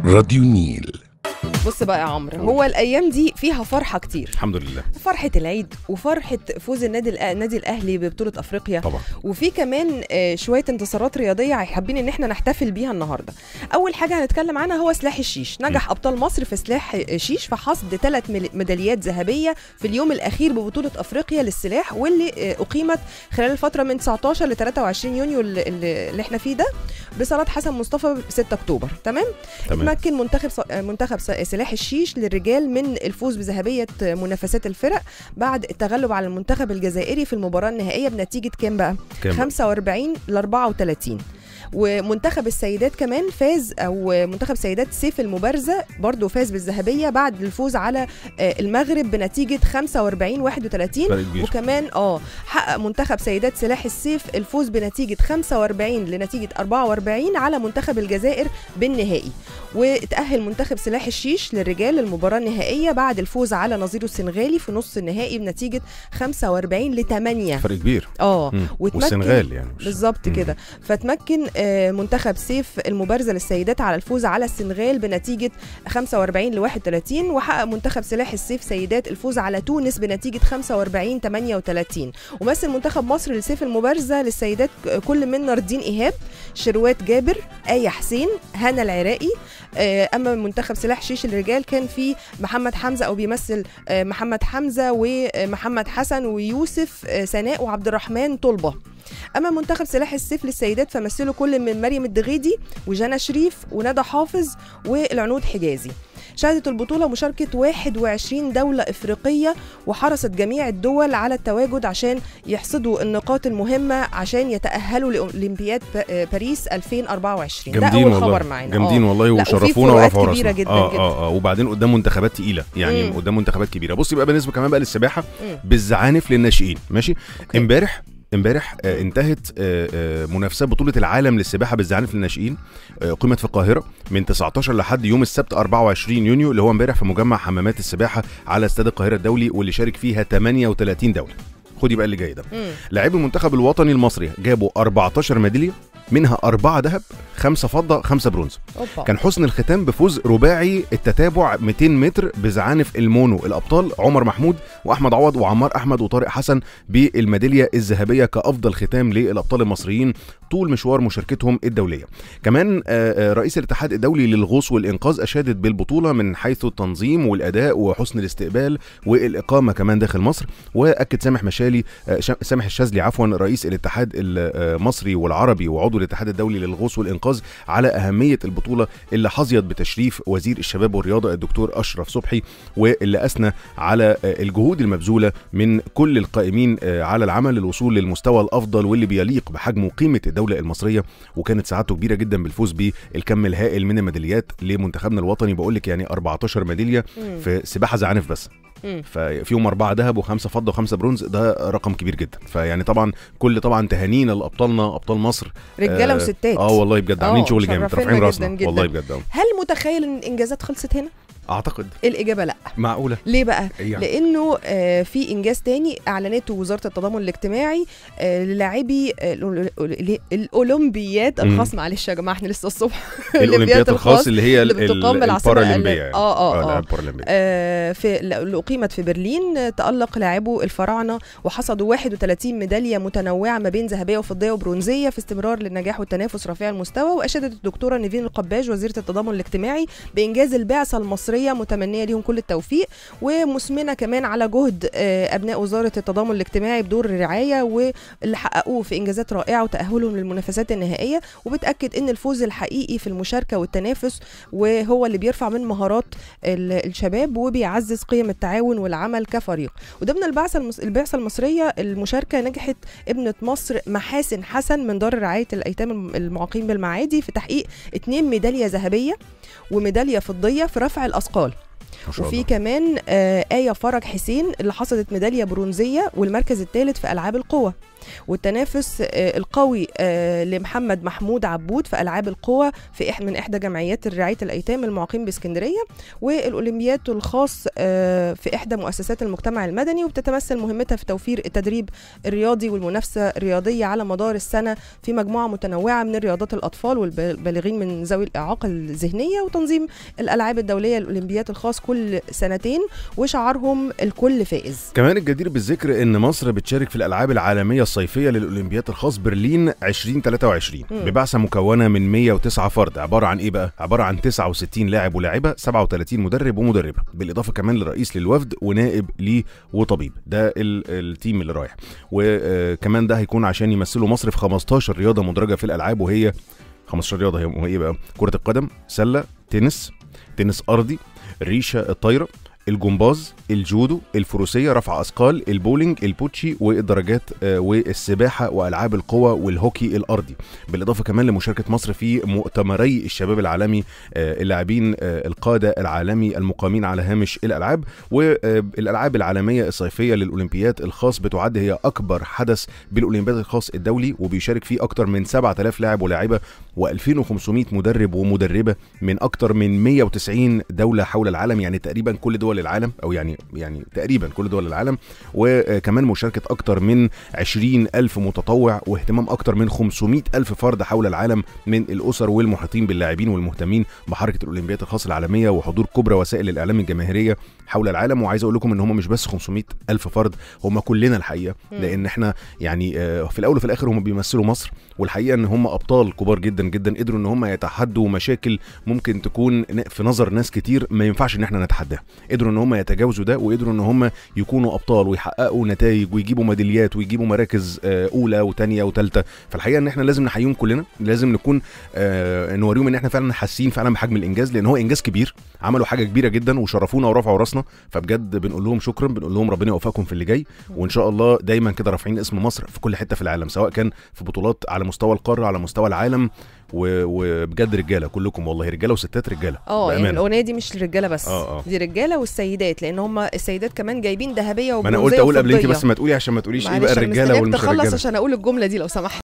راديو النيل بص بقى يا عمرو هو الايام دي فيها فرحه كتير الحمد لله فرحه العيد وفرحه فوز النادي الأ- النادي الاهلي ببطوله افريقيا طبعا وفي كمان آه، شويه انتصارات رياضيه حابين ان احنا نحتفل بيها النهارده اول حاجه هنتكلم عنها هو سلاح الشيش نجح ابطال مصر في سلاح الشيش في حصد ثلاث ميداليات ذهبيه في اليوم الاخير ببطوله افريقيا للسلاح واللي آه، اقيمت خلال الفتره من 19 ل 23 يونيو اللي- اللي اللي احنا فيه ده بصالات حسن مصطفى 6 اكتوبر تمام تمام تمكن منتخب ص- منتخب ص- سلاح الشيش للرجال من الفوز بذهبيه منافسات الفرق بعد التغلب على المنتخب الجزائري في المباراه النهائيه بنتيجه كام بقى؟ كام 45 ل 34 ومنتخب السيدات كمان فاز او منتخب سيدات سيف المبارزه برضو فاز بالذهبيه بعد الفوز على آه، المغرب بنتيجه 45 31 فرق كبير وكمان اه حقق منتخب سيدات سلاح السيف الفوز بنتيجه 45 لنتيجه 44 على منتخب الجزائر بالنهائي وتأهل منتخب سلاح الشيش للرجال للمباراه النهائيه بعد الفوز على نظيره السنغالي في نص النهائي بنتيجه 45 ل 8 فرق كبير اه مم. وتمكن- والسنغال يعني مش- بالظبط مم. كده فتمكن آه، منتخب سيف المبارزه للسيدات على الفوز على السنغال بنتيجه 45 ل 31 وحقق منتخب سلاح السيف سيدات الفوز على تونس بنتيجه 45 38 ومثل منتخب مصر لسيف المبارزه للسيدات كل من ناردين ايهاب شروات جابر آية حسين هنا العراقي آه، اما منتخب سلاح شيش الرجال كان في محمد حمزه او بيمثل آه، محمد حمزه ومحمد حسن ويوسف آه، سناء وعبد الرحمن طلبه اما منتخب سلاح السيف للسيدات فمثلوا كل من مريم الدغيدي وجانا شريف وندى حافظ والعنود حجازي شهدت البطولة مشاركة 21 دولة إفريقية وحرصت جميع الدول على التواجد عشان يحصدوا النقاط المهمة عشان يتأهلوا لأولمبياد با- باريس 2024 ده جامدين أول والله خبر معانا جامدين آه. والله لا، وفي وشرفونا فروقات ورفعوا كبيرة راسنا جدا اه جدا. اه اه وبعدين قدام منتخبات تقيله يعني مم. قدام منتخبات كبيره بص يبقى بالنسبه كمان بقى للسباحه مم. بالزعانف للناشئين ماشي أوكي. امبارح امبارح آه انتهت آه آه منافسات بطوله العالم للسباحه بالزعانف للناشئين آه قيمت في القاهره من 19 لحد يوم السبت 24 يونيو اللي هو امبارح في مجمع حمامات السباحه على استاد القاهره الدولي واللي شارك فيها 38 دوله خدي بقى اللي جاي ده مم. لاعبي المنتخب الوطني المصري جابوا 14 ميداليه منها أربعة ذهب خمسة فضة خمسة برونز أوبا. كان حسن الختام بفوز رباعي التتابع 200 متر بزعانف المونو الابطال عمر محمود واحمد عوض وعمار احمد وطارق حسن بالميداليه الذهبيه كافضل ختام للابطال المصريين طول مشوار مشاركتهم الدوليه كمان آه، آه، رئيس الاتحاد الدولي للغوص والانقاذ اشادت بالبطوله من حيث التنظيم والاداء وحسن الاستقبال والاقامه كمان داخل مصر واكد سامح مشالي آه، شا- سامح الشاذلي عفوا رئيس الاتحاد المصري والعربي وعضو الاتحاد الدولي للغوص والانقاذ على اهميه البطوله اللي حظيت بتشريف وزير الشباب والرياضه الدكتور اشرف صبحي واللي اثنى على آه، الجهود المبذوله من كل القائمين آه، على العمل للوصول للمستوى الافضل واللي بيليق بحجم وقيمه الدوله المصريه وكانت سعادته كبيره جدا بالفوز بالكم الهائل من الميداليات لمنتخبنا الوطني بقول لك يعني 14 ميداليه مم. في سباحه زعانف بس مم. ففيهم أربعة ذهب وخمسة فضة وخمسة برونز ده رقم كبير جدا فيعني طبعا كل طبعا تهانينا لأبطالنا أبطال مصر رجالة آه، وستات اه والله بجد آه، عاملين شغل جامد مشرفينا رافعين جداً راسنا جداً. والله بجد آه. هل متخيل ان الانجازات خلصت هنا؟ اعتقد الاجابه لا معقوله ليه بقى؟ يعني. لانه آه، في انجاز تاني اعلنته وزاره التضامن الاجتماعي آه، للاعبي آه، الأول- الأول- الاولمبياد مم. الخاص معلش يا جماعه احنا لسه الصبح الاولمبياد الخاص اللي هي اللي بتقام بالعاصمة البارالمبيه ال- يعني. آه، آه، آه. الألعاب البارالمبيه آه، في اللي اقيمت في برلين آه، تالق لاعبو الفراعنه وحصدوا 31 ميداليه متنوعه ما بين ذهبيه وفضيه وبرونزيه في استمرار للنجاح والتنافس رفيع المستوى واشادت الدكتوره نيفين القباج وزيره التضامن الاجتماعي بانجاز البعثه المصريه متمنيه ليهم كل التوفيق ومثمنه كمان على جهد آه، ابناء وزاره التضامن الاجتماعي بدور الرعايه واللي حققوه في انجازات رائعه وتاهلهم للمنافسات النهائيه وبتاكد ان الفوز الحقيقي في المشاركه والتنافس وهو اللي بيرفع من مهارات ال- الشباب وبيعزز قيم التعاون والعمل كفريق وضمن البعثه المس... البعثه المصريه المشاركه نجحت ابنه مصر محاسن حسن من دار رعايه الايتام الم- المعاقين بالمعادي في تحقيق اتنين ميداليه ذهبيه وميداليه فضيه في رفع الاثقال ما شاء وفي الله كمان آه آية فرج حسين اللي حصدت ميدالية برونزية والمركز الثالث في ألعاب القوى والتنافس آه القوي آه لمحمد محمود عبود في ألعاب القوى في إح من إحدى جمعيات رعاية الأيتام المعاقين باسكندرية والأولمبياد الخاص آه في إحدى مؤسسات المجتمع المدني وبتتمثل مهمتها في توفير التدريب الرياضي والمنافسة الرياضية على مدار السنة في مجموعة متنوعة من رياضات الأطفال والبالغين من ذوي الإعاقة الذهنية وتنظيم الألعاب الدولية الأولمبياد الخاص كل سنتين وشعارهم الكل فائز كمان الجدير بالذكر ان مصر بتشارك في الالعاب العالميه الصيفيه للاولمبياد الخاص برلين 2023 مم. ببعثه مكونه من 109 فرد عباره عن ايه بقى عباره عن 69 لاعب ولاعبه 37 مدرب ومدربه بالاضافه كمان لرئيس للوفد ونائب ليه وطبيب ده ال- التيم اللي رايح وكمان ده هيكون عشان يمثلوا مصر في 15 رياضه مدرجه في الالعاب وهي 15 رياضه هي وهي بقى كره القدم سله تنس تنس ارضي الريشه الطايره الجمباز الجودو الفروسيه رفع اثقال البولينج البوتشي والدرجات آه، والسباحه والعاب القوى والهوكي الارضي بالاضافه كمان لمشاركه مصر في مؤتمري الشباب العالمي آه، اللاعبين آه، القاده العالمي المقامين على هامش الالعاب والالعاب العالميه الصيفيه للاولمبياد الخاص بتعد هي اكبر حدث بالاولمبياد الخاص الدولي وبيشارك فيه اكتر من 7000 لاعب ولاعبه و2500 مدرب ومدربه من اكتر من 190 دوله حول العالم يعني تقريبا كل دول العالم او يعني يعني تقريبا كل دول العالم وكمان مشاركه اكتر من 20 الف متطوع واهتمام اكتر من 500 الف فرد حول العالم من الاسر والمحيطين باللاعبين والمهتمين بحركه الاولمبياد الخاصه العالميه وحضور كبرى وسائل الاعلام الجماهيريه حول العالم وعايز اقول لكم ان هم مش بس 500 الف فرد هم كلنا الحقيقه مم. لان احنا يعني آه، في الاول وفي الاخر هم بيمثلوا مصر والحقيقه ان هم ابطال كبار جدا جدا قدروا ان هم يتحدوا مشاكل ممكن تكون ن- في نظر ناس كتير ما ينفعش ان احنا نتحداها قدروا ان هم يتجاوزوا ده وقدروا ان هم يكونوا ابطال ويحققوا نتائج ويجيبوا ميداليات ويجيبوا مراكز آه، اولى وثانيه وثالثه فالحقيقه ان احنا لازم نحييهم كلنا لازم نكون آه، نوريهم ان احنا فعلا حاسين فعلا بحجم الانجاز لان هو انجاز كبير عملوا حاجه كبيره جدا وشرفونا ورفعوا راسنا فبجد بنقول لهم شكرا بنقول لهم ربنا يوفقكم في اللي جاي وان شاء الله دايما كده رافعين اسم مصر في كل حته في العالم سواء كان في بطولات على مستوى القاره على مستوى العالم و- وبجد رجاله كلكم والله رجاله وستات رجاله اه يعني بأمانة. الاغنيه دي مش للرجاله بس آه، آه. دي رجاله والسيدات لان هم السيدات كمان جايبين ذهبيه ما وبرونزيه انا قلت اقول قبل انت وفضية. بس ما تقولي عشان ما تقوليش ايه معلش بقى أنا الرجاله مستنياك والمش تخلص الرجاله عشان اقول الجمله دي لو سمحت